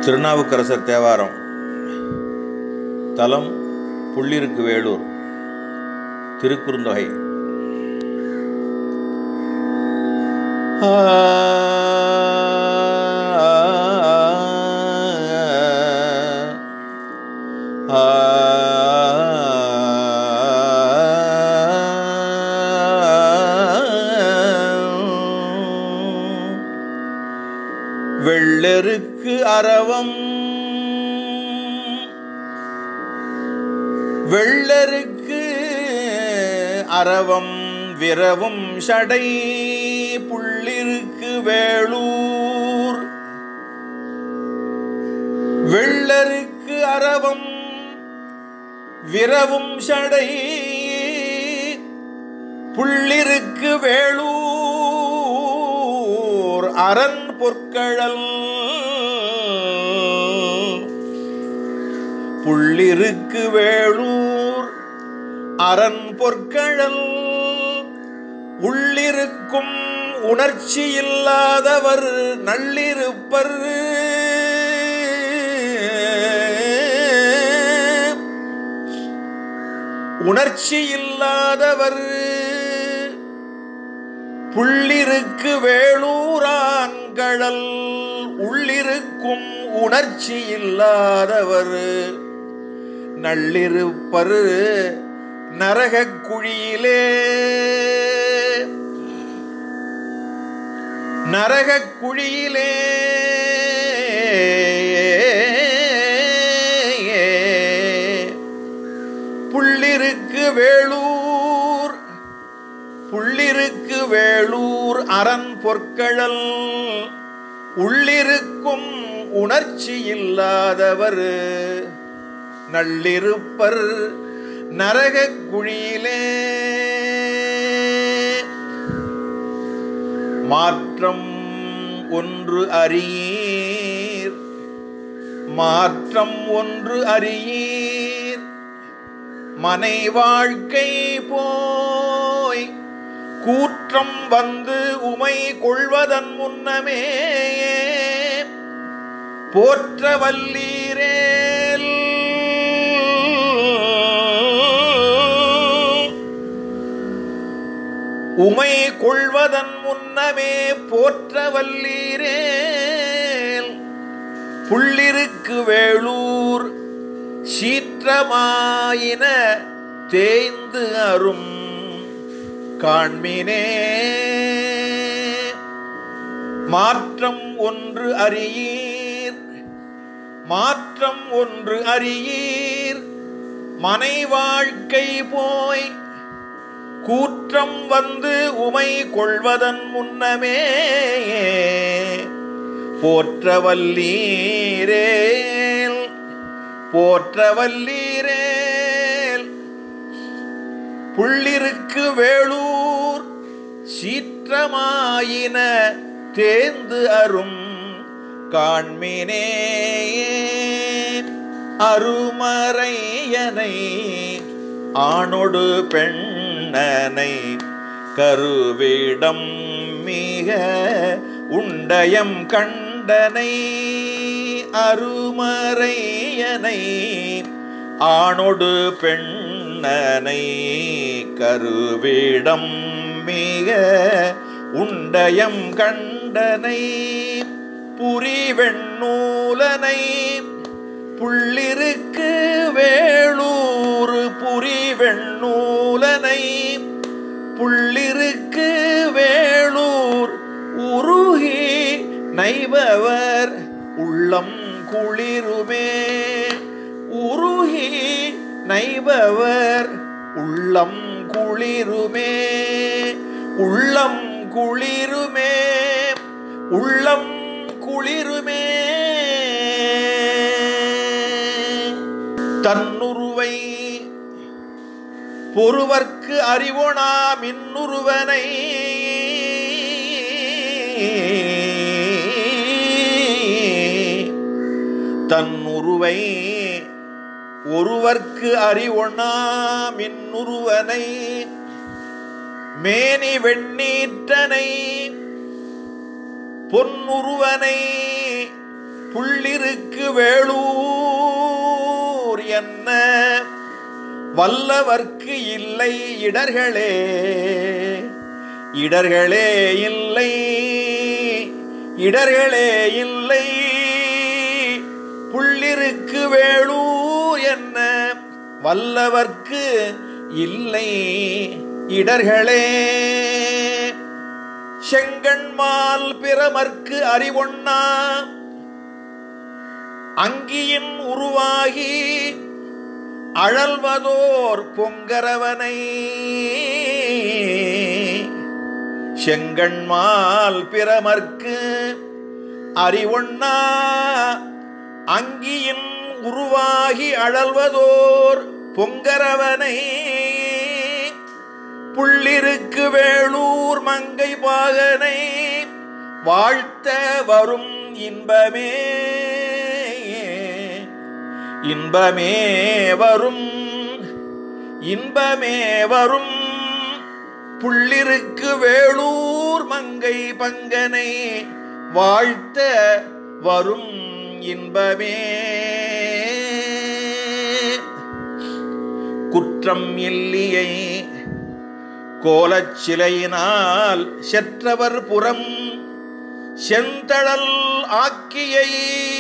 திருநாவுக்கரசர் தேவாரம் தலம் புள்ளிருக்கு வேலூர் திருக்குறுந்தொகை வெள்ளெருக்கு அரவம் வெள்ளருக்கு அரவம் விரவும் சடை புள்ளிருக்கு வேளூர் வெள்ளருக்கு அரவம் விரவும் சடை புள்ளிருக்கு வேளூர் அரண் பொற்கழல் புள்ளிருக்கு வேளூர் அரண் பொற்கழல் உள்ளிருக்கும் உணர்ச்சி இல்லாதவர் நள்ளிருப்பர் உணர்ச்சி இல்லாதவர் புள்ளிருக்கு வேளூரான்கழல் உள்ளிருக்கும் உணர்ச்சி இல்லாதவர் நள்ளிருப்பரு நரகக் குழியிலே நரகக் குழியிலே புள்ளிருக்கு வேளூர் புள்ளிருக்கு வேளூர் அரண் பொற்கழல் உள்ளிருக்கும் உணர்ச்சி இல்லாதவர் நள்ளிருப்பர் நரகக் குழியிலே மாற்றம் ஒன்று அறியீர் மாற்றம் ஒன்று அறியீர் மனை வாழ்க்கை போய் கூற்றம் வந்து உமை கொள்வதன் முன்னமே போற்ற வல்லீரேல் உமை கொள்வதன் முன்னமே போற்ற வல்லீரேல் புள்ளிருக்கு வேளூர் சீற்றமாயின தேய்ந்து அரும் காண்மினே மாற்றம் ஒன்று அறியீர் மாற்றம் ஒன்று அறியீர் மனை வாழ்க்கை போய் கூற்றம் வந்து உமை கொள்வதன் முன்னமே போற்றவல்லீரேல் போற்றவல்லீரேல் புள்ளிருக்கு வேளூர் சீற்றமாயின தேர்ந்து அரும் காண்மினே அருமறையனை ஆணொடு பெண்ணனை கருவிடம் மிக உண்டயம் கண்டனை அருமறையனை ஆணொடு பெண்ணனை கருவிடம் மிக உண்டயம் கண்டனை புரிவெண்ணூலனை புள்ளிருக்கு வேளூர் புரிவெண்ணூலனை புள்ளிருக்கு வேளூர் உருகி நைபவர் உள்ளம் குளிருமே உருகி நைபவர் உள்ளம் குளிருமே உள்ளம் குளிருமே உள்ளம் குளிருமே தன்னுருவை பொறுவர்க்கு அறிவொணா மின்னுருவனை தன்னுருவை ஒருவர்க்கு அறிவொணா மின்னுருவனை மேனி வெண்ணீற்றனை பொன்னுருவனை புள்ளிருக்கு வேளூர் என்ன வல்லவர்க்கு இல்லை இடர்களே இடர்களே இல்லை இடர்களே இல்லை புள்ளிருக்கு வேளூர் என்ன வல்லவர்க்கு இல்லை இடர்களே செங்கண்மால் பிறமர்க்கு அறிவொண்ணா அங்கியின் உருவாகி அழல்வதோர் பொங்கரவனை செங்கண்மால் பிறமர்க்கு அறிவொண்ணா அங்கியின் உருவாகி அழல்வதோர் பொங்கரவனை புள்ளிருக்கு வேளூர் மங்கை பாகனை வாழ்த்த வரும் இன்பமே இன்பமே வரும் இன்பமே வரும் புள்ளிருக்கு வேளூர் மங்கை பங்கனை வாழ்த்த வரும் இன்பமே குற்றம் இல்லியை கோலச் சிலையினால் செற்றவர் புறம் செந்தழல் ஆக்கியை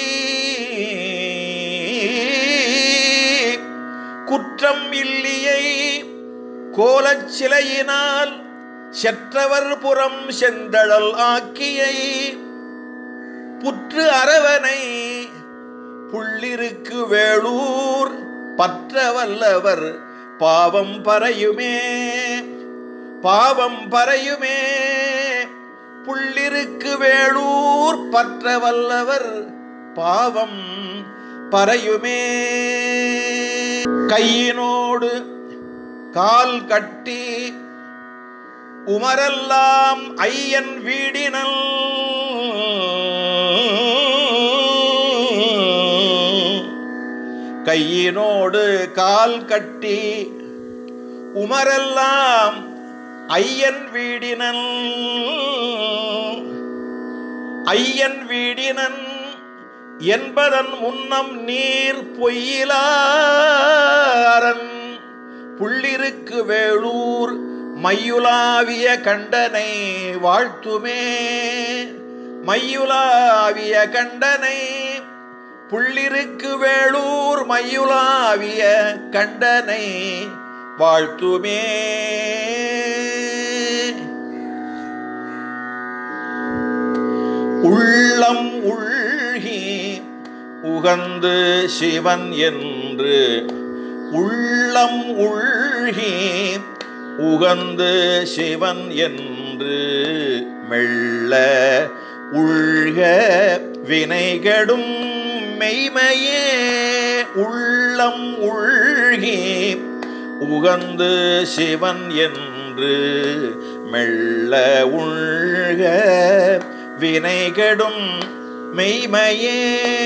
குற்றம் இல்லியை கோலச் சிலையினால் செற்றவர் புறம் செந்தழல் ஆக்கியை புற்று அரவனை புள்ளிருக்கு வேளூர் பற்ற வல்லவர் பாவம் பறையுமே பாவம் பறையுமே புள்ளிருக்கு வேளூர் பற்ற வல்லவர் பாவம் பறையுமே கையினோடு கால் கட்டி உமரெல்லாம் ஐயன் வீடினல் கையினோடு கால் கட்டி உமரெல்லாம் ஐயன் வீடினன் ஐயன் வீடினன் என்பதன் முன்னம் நீர் பொய்யிலாரன் புள்ளிருக்கு வேளூர் மையுலாவிய கண்டனை வாழ்த்துமே மையுலாவிய கண்டனை புள்ளிருக்கு வேளூர் மையுலாவிய கண்டனை வாழ்த்துமே உள்ளம் உள்கி உகந்து சிவன் என்று உள்ளம் உள்கி உகந்து சிவன் என்று மெல்ல உள்க வினைகடும் மெய்மையே உள்ளம் உள்கி உகந்து சிவன் என்று மெல்ல உள்க வினைகடும் மெய்மையே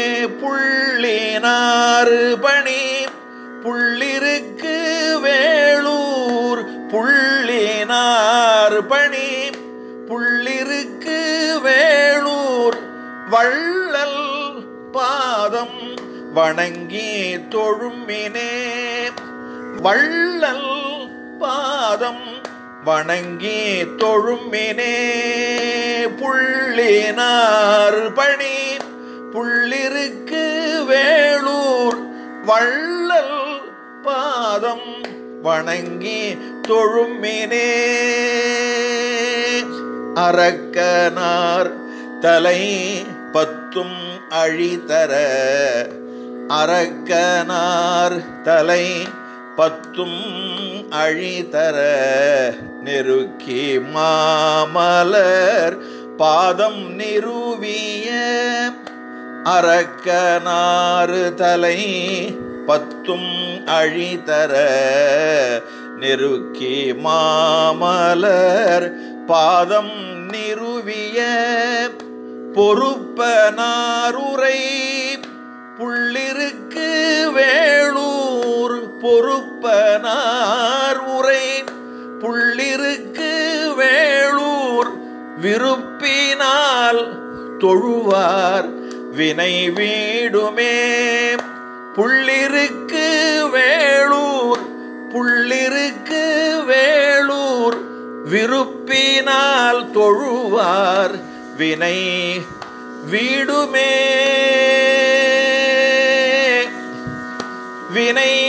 புள்ளினாறு பணி புள்ளிருக்கு வேளூர் புள்ளினார் பணி புள்ளிருக்கு வேளூர் வள்ளல் பாதம் வணங்கி தொழுமினே வள்ளல் பாதம் வணங்கி தொழுமினே புள்ளினார் பணி புள்ளிருக்கு வேளூர் வள்ளல் பாதம் வணங்கி தொழுமினே அரக்கனார் தலை பத்தும் அழிதர அரக்கனார் தலை பத்தும் அழிதர நெருக்கி மாமலர் பாதம் நிறுவிய அரக்கனாறு தலை பத்தும் அழிதர நெருக்கி மாமலர் பாதம் நிறுவிய பொறுப்பனாருரை புள்ளிருக்கு வேளூர் பொறுப்பனார் உரை புள்ளிருக்கு வேளூர் விருப்பினால் தொழுவார் வினை வீடுமே புள்ளிருக்கு வேளூர் புள்ளிருக்கு வேளூர் விருப்பினால் தொழுவார் வினை வீடுமே வினை